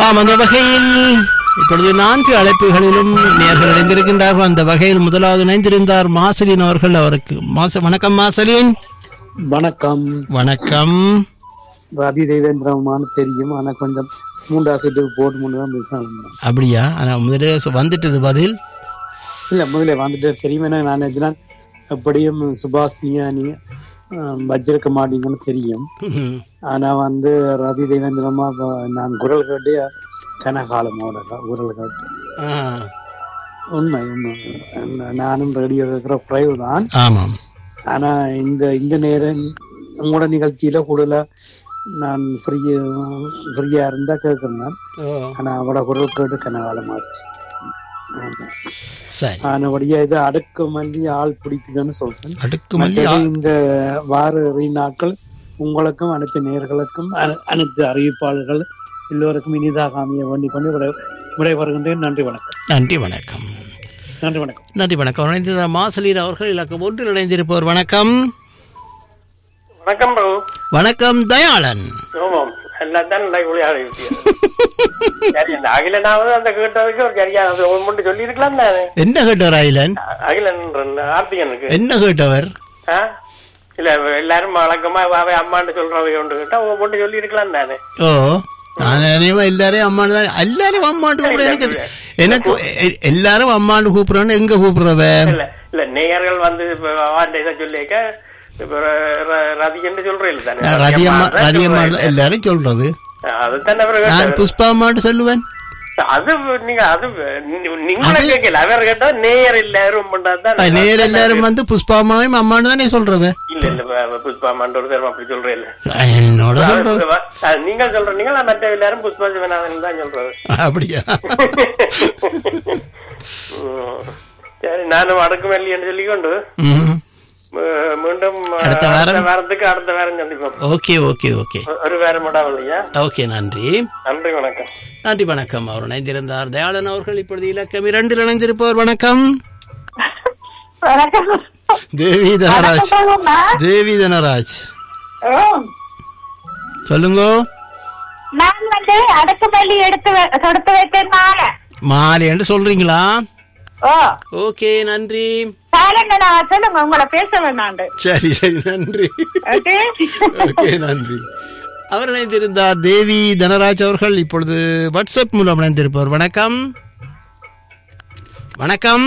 ஆம் அந்த வகையில் இப்பொழுது நான்கு அழைப்புகளிலும் நேர்கள் இணைந்திருக்கின்றார்கள் அந்த வகையில் முதலாவது இணைந்திருந்தார் மாசலின் அவர்கள் அவருக்கு மாச வணக்கம் மாசலின் வணக்கம் வணக்கம் ரதி தேவேந்திரமானு தெரியும் ஆனா கொஞ்சம் மூன்றாவது சீட்டுக்கு போட்டு மூணு தான் மிஸ் ஆகும் அப்படியா ஆனா முதலே சொ- வந்துட்டது பதில் இல்ல முதல்ல வந்துட்டு தெரியும் ஏன்னா நான் எதுனா எப்படியும் சுபாஷ் நீ வச்சிருக்க மாட்டீங்கன்னு தெரியும் ம். ஆனா வந்து ரதி தேவேந்திரமா வ- நான் குரல் கேட்டு கனகாலமோட குரல் கேட்டு ஆ, உண்மை உண்மை நா- நானும் ரேடியோ கேட்கிற குறைவு தான் ஆமாம் ஆனா இந்த இந்த நேரம் உங்களோட நிகழ்ச்சியில கூடுதலா நான் ஃப்ரீயா ஃப்ரீயா இருந்தா கேட்கிறேன் ஓ, ஆனா அவட குரல் கேட்டு கனகாலம் ஆச்சு ஆமா. சரி ஆனபடியா இது அடுக்கு மல்லி ஆள் பிடிக்குதுன்னு சொல்றேன் அடுக்கு மல்லி மற்றது இந்த வார இறுதி நாட்கள் உங்களுக்கும் அனைத்து நேர்களுக்கும் அனைத்து அறிவிப்பாளர்கள் எல்லோருக்கும் இனிதாக அமைய வேண்டிக் கொண்டு விடை விடைபெறுகின்றேன் நன்றி வணக்கம் நன்றி வணக்கம் நன்றி வணக்கம் நன்றி வணக்கம் இணைந்திருந்தார் மாசலீர் அவர்கள் இலக்கம் ஒன்றில் இணைந்திருப்பவர் வணக்கம் வணக்கம் பிரபு வணக்கம் தயாளன் ஆமாம் எல்லாம் தான் நல்லா விளையாடி சரி இந்த அகிலனாவது அந்த கேட்டதுக்கு ஒரு சரியா அது ஒன்று சொல்லி இருக்கலாம் தானே என்ன கேட்டவர் அயிலன் அகிலன் ஆர்த்திகனுக்கு என்ன கேட்டவர் ஆ இல்ல எல்லாரும் வழக்கமா வாவே அம்மான்னு சொல்றவங்க ஒன்று கேட்டா ஒன்று சொல்லி இருக்கலாம் தானே ஓ நான் நினைவா எல்லாரையும் அம்மான்னு தான் எல்லாரும் அம்மாண்டு கூப்பிட எனக்கு எனக்கு எ- எல்லாரும் அம்மாண்டு கூப்பிடுறோன்னு எங்க கூப்பிடுறவ இல்ல இல்ல நேயர்கள் வந்து இப்ப அவன் இதை சொல்லிக்க இப்ப ர- ர- ரதிகன்னு சொல்றேன் தானே ரதியம்மா தான் ரதியம்மா சொல்றேன். எல்லாரும் சொல்றது அதுதான் அவர் நான் கேட்டாரு. புஷ்பா அம்மாண்டு சொல்லுவேன் அது நீங்க அது நீ- நீங்களே கேட்கல அவர் கேட்டா நேயர் எல்லாரும் பண்ணாதான் அது நேர் எல்லாரும் வந்து புஷ்பா அம்மாவையும் அம்மான்னு தானே சொல்றவ இல்ல இல்ல ப- புஷ்பா மண்டோர் தர்மம் அப்படி சொல்றேன் இல்ல என்னோட சொல்றவ நீங்க சொல்றீங்க நான் மற்ற எல்லாரும் புஷ்பா சிவநாதன் தான் சொல்றது அப்படியா உம். சரி நானும் அடக்கு மல்லின்னு சொல்லிக்கொண்டு ம். மீ- மீண்டும் அடுத்த வாரம்? வாரத்துக்கு அடுத்த வாரம் சந்திப்போம் ஓகே ஓகே ஓகே ஒரு வாரம் விடாம இல்லையா ஓகே நன்றி நன்றி வணக்கம் நன்றி வணக்கம் அவர் இணைந்திருந்தார் தயாளன் அவர்கள் இப்பொழுது இலக்கம் இரண்டில் இணைந்திருப்பவர் வணக்கம் வணக்கம் தேவி தனராஜ் வணக்கம்மா. தேவி தனராஜ் ஓ, சொல்லுங்க நான் வந்து அடுக்குமல்லி எடுத்து வ- தொடுத்து வைத்தேன் மாலை மாலை என்று சொல்றீங்களா ஓ ஓகே நன்றி சாரங்க நான் சொல்லுங்க உங்களை பேச வேணாண்டு சரி சரி நன்றி ஓகே? ஓகே நன்றி அவர் இணைந்திருந்தார் தேவி தனராஜ் அவர்கள் இப்பொழுது வாட்ஸ்அப் மூலம் இணைந்திருப்பவர் வணக்கம் வணக்கம்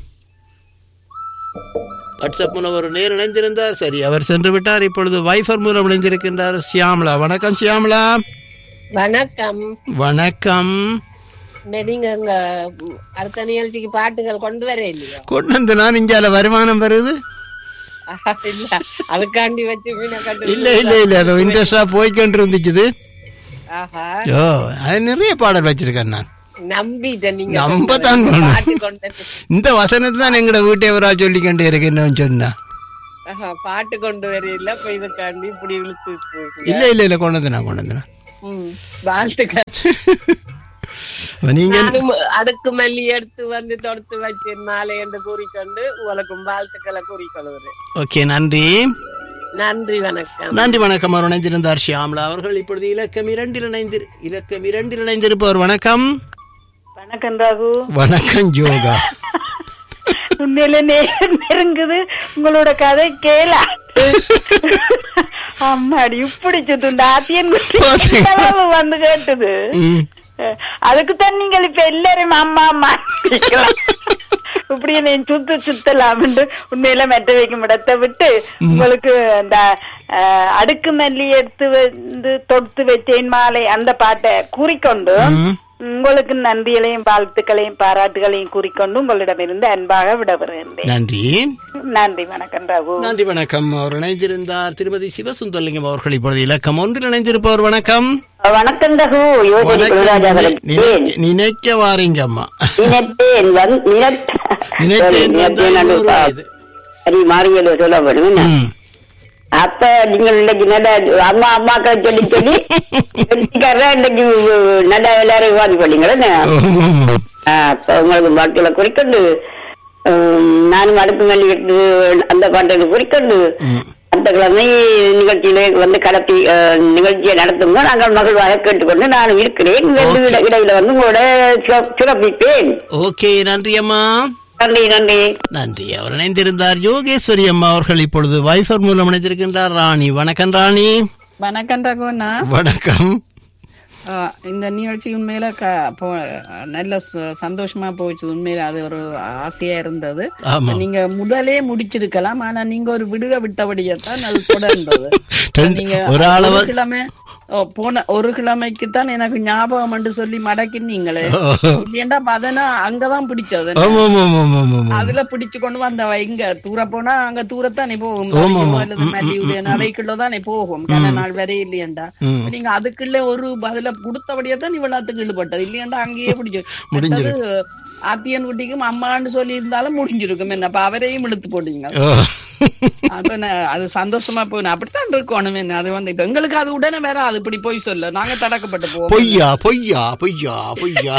வாட்ஸ்அப் மூலம் ஒரு நேர் இணைந்திருந்தார் சரி அவர் சென்று விட்டார் இப்பொழுது வைஃபர் மூலம் இணைந்திருக்கின்றார் சியாமலா வணக்கம் சியாமலா வணக்கம் வணக்கம் இந்த நீங்க இங்க ம், அடுத்த நிகழ்ச்சிக்கு பாட்டுகள் கொண்டு வர இல்லையோ கொண்டு வந்து நான் இஞ்சால வருமானம் வருது ஆஹா, இல்ல அதுக்காண்டி வச்சு மீனை கட்டு இல்ல இல்ல இல்ல அது இன்ட்ரெஸ்டா போய்கொண்டு இருந்துச்சுது ஆஹா ஓ அது நிறைய பாடல் வச்சிருக்கேன் நான் நம்பிட்டேன் நீங்க நம்பத்தான் சொல்றது. வேணும். பாட்டு கொண்டு வந்து- இந்த வசனத்தை தான் எங்கட வீட்டை வரா சொல்லிக்கொண்டே இருக்கு என்ன சொன்னா ஆஹா, பாட்டு கொண்டு வர இல்ல இப்ப இதுக்காண்டி இப்படி இழுத்து போயிட்டீங்க. இல்ல இல்ல இல்ல கொண்டு வந்து நான் கொண்டு வந்து ம், வாழ்த்துக்கள் நீங்க நானும் அடுக்கு மல்லி எடுத்து வந்து தொடுத்து வச்சேன் மாலை என்று கூறிக்கொண்டு உங்களுக்கும் வாழ்த்துக்களை கூறிக்கொள்கிறேன் ஓகே நன்றி நன்றி வணக்கம் நன்றி வணக்கம் அவர் இணைந்திருந்தார் ஷியாம்லா அவர்கள் இப்பொழுது இலக்கம் இரண்டில் இணைந்து இலக்கம் இரண்டில் இணைந்திருப்பவர் வணக்கம் வணக்கம் ராகு வணக்கம் ஜோகா உண்மையில நேரம் நெருங்குது உங்களோட கதை கேளா அம்மாடி இப்படி சுத்துண்டு ஆத்தியன் பாத்தீங்களா? வந்து கேட்டது ம். அதுக்கு தான் நீங்கள் இப்ப எல்லாரும் அம்மா அம்மா இப்படி என்னை சுத்து சுத்தலாம் உண்மையில மெட்ட வைக்கும் இடத்தை விட்டு உங்களுக்கு அந்த அஹ், அடுக்கு மல்லி எடுத்து வந்து தொடுத்து வச்சேன் மாலை அந்த பாட்டை கூறிக்கொண்டு ம். உங்களுக்கு நன்றிகளையும் வாழ்த்துக்களையும் பாராட்டுகளையும் கூறிக்கொண்டு உங்களிடமிருந்து அன்பாக விடவிருந்தேன் நன்றி நன்றி வணக்கம் ராகு நன்றி வணக்கம் அவர் இணைந்திருந்தார் திருமதி சிவசுந்தரலிங்கம் அவர்கள் இப்பொழுது இலக்கம் ஒன்றில் இணைந்திருப்பவர் வணக்கம் வணக்கம் ரகு யோசனை வணக்கம். குருராஜாவிற்கு நினை- நினைக்க வாரீங்க அம்மா நினைத்தேன் வந்து நினைத்தேன் வந்தால் நூறு வயது. சரி மாறியல சொல்ல வேணும் ம். அப்ப நீங்கள் இன்னைக்கு நல்லா அம்மா அம்மாக்கள் சொல்லி சொல்லி வெற்றிக்காரரா இன்னைக்கு நல்லா எல்லாரும் விவாதி பண்ணீங்களே அப்ப உங்களுக்கு வாழ்க்கையில குறிக்கொண்டு உம், நானும் அடுப்பு மல்லி எடுத்து அந்த பாட்டை குறிக்கொண்டு அந்த கிழமை நிகழ்ச்சியிலே வந்து கடத்தி அஹ், நிகழ்ச்சியை நடத்துங்க நாங்கள் மகிழ்வாக கேட்டுக்கொண்டு நான் இருக்கிறேன் இந்த Okay. இட- இடையில வந்து உங்களோட சிற- சிறப்பிப்பேன் ஓகே நன்றி அம்மா நன்றி நன்றி நன்றி அவர் இணைந்திருந்தார் யோகேஸ்வரி அம்மா அவர்கள் இப்பொழுது வைஃபர் மூலம் இணைந்திருக்கின்றார் ராணி வணக்கம் ராணி வணக்கம் ரகுண்ணா வணக்கம் ஆஹ் இந்த நிகழ்ச்சி உண்மையில க- போ- நல்ல ச- சந்தோஷமா போச்சு உண்மையில அது ஒரு ஆசையா இருந்தது ஆமா. நீங்க முதலே முடிச்சிருக்கலாம் ஆனா நீங்க ஒரு விடுக விட்டபடியத்தான் அது தொடர்ந்தது ரெண்டு- நீங்க ஒரு ஆளவ- ஒரு கிழமை ஓ, போன ஒரு கிழமைக்கு தான் எனக்கு ஞாபகம் என்று சொல்லி மடக்கினீங்களே இல்லையண்டா பதனா அங்கதான் பிடிச்சது ஆமா ஆமா ஆமா ஆமா ஆமா அதுல பிடிச்சு கொண்டு வந்த இங்க தூர போனா அங்க தூரத்தானே போகும் ஆமா, ஆமா. அல்லது மல்லியுடைய நடைக்குள்ளதானே போகும் கன நாள் வரை இல்லையண்டா நீங்க அதுக்குள்ள ஒரு பதில கொடுத்தபடியே தான் இவ்வளவுக்கு இழுபட்டது இல்லையண்டா அங்கேயே பிடிச்சு முடிஞ்சிரு. மற்றது ஆத்தியன் குட்டிக்கும் அம்மான்னு சொல்லி இருந்தாலும் முடிஞ்சிருக்கும் என்ன அப்ப அவரையும் இழுத்து போட்டீங்க ஓ. அப்ப நான் அது சந்தோஷமா போய் அப்படித்தான் இருக்கணும் என்ன அது வந்து இப்ப எங்களுக்கு அது உடனே வேற அது இப்படி போய் சொல்ல நாங்க தடக்கப்பட்டு போவோம் பொய்யா பொய்யா பொய்யா பொய்யா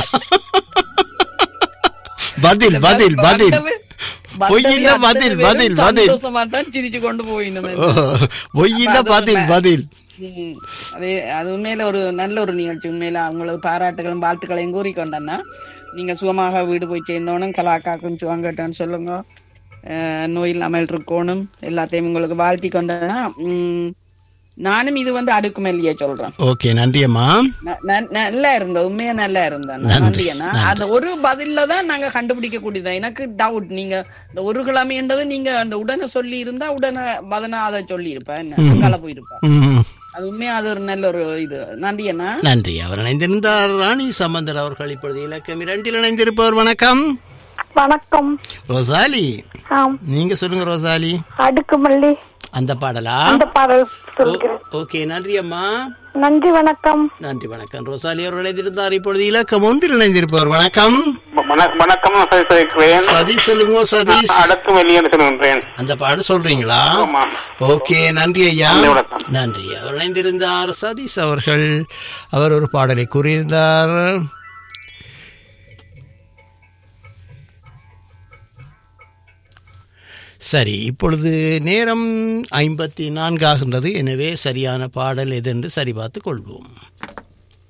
பதில் பதில் பதில் பொய் இல்ல பதில் பதில் பதில் சந்தோஷமா தான் சிரிச்சு கொண்டு போயினும் ஓ, பொய் இல்ல பதில் பதில் ம். அதே அது உண்மையில ஒரு நல்ல ஒரு நிகழ்ச்சி உண்மையில அவங்களுக்கு பாராட்டுகளும் வாழ்த்துக்களையும் கூறிக்கொண்டேன்னா நீங்க சுகமாக வீடு போய் சேர்ந்தோனும் கலாக்காக்கும் சுவாங்கட்டோன்னு சொல்லுங்க அஹ், நோய் இல்லாமல் இருக்கணும் எல்லாத்தையும் உங்களுக்கு வாழ்த்தி கொண்டேன்னா ம், நானும் இது வந்து அடுக்குமல்லியே சொல்றேன் ஓகே நன்றி அம்மா ந- ந- நல்லா இருந்த உண்மையா நல்லா இருந்தேன் நன்றி அண்ணா அந்த ஒரு பதில்ல தான் நாங்க கண்டுபிடிக்க கூடியது எனக்கு டவுட் நீங்க இந்த ஒரு கிழமைன்றது நீங்க அந்த உடனே சொல்லி இருந்தா உடனே பதனா அதை சொல்லி இருப்பேன் என்ன அங்கால போயிருப்பேன் ம். அது உண்மையா அது ஒரு நல்ல ஒரு இது நன்றி அண்ணா நன்றி அவர் இணைந்திருந்தார் ராணி சம்பந்தர் அவர்கள் இப்பொழுது இலக்கம் இரண்டில் இணைந்திருப்பவர் வணக்கம் வணக்கம் ரோசாலி ஆம் நீங்க சொல்லுங்க ரோசாலி அடுக்குமல்லி அந்த பாடலா அந்த பாடல் ஓ- சொல்கிறேன் ஓகே நன்றி அம்மா நன்றி வணக்கம் நன்றி வணக்கம் ரோசாலி அவர்கள் இணைந்திருந்தார் இப்பொழுது இலக்கம் ஒன்றில் இணைந்திருப்பவர் வணக்கம் வண- வணக்கம் நான் சதிக்கிறேன் சதீஷ் சொல்லுங்க சதீஷ் அடுத்து வெளியேன்னு சொல்லுகின்றேன் அந்த பாடு சொல்றீங்களா ஆமா. ஓகே நன்றி ஐயா நன்றி, வணக்கம். நன்றி அவர் இணைந்திருந்தார் சதீஷ் அவர்கள் அவர் ஒரு பாடலை கூறியிருந்தார் சரி இப்பொழுது நேரம் ஐம்பத்தி நான்காகின்றது எனவே சரியான பாடல் எதென்று சரிபார்த்து கொள்வோம்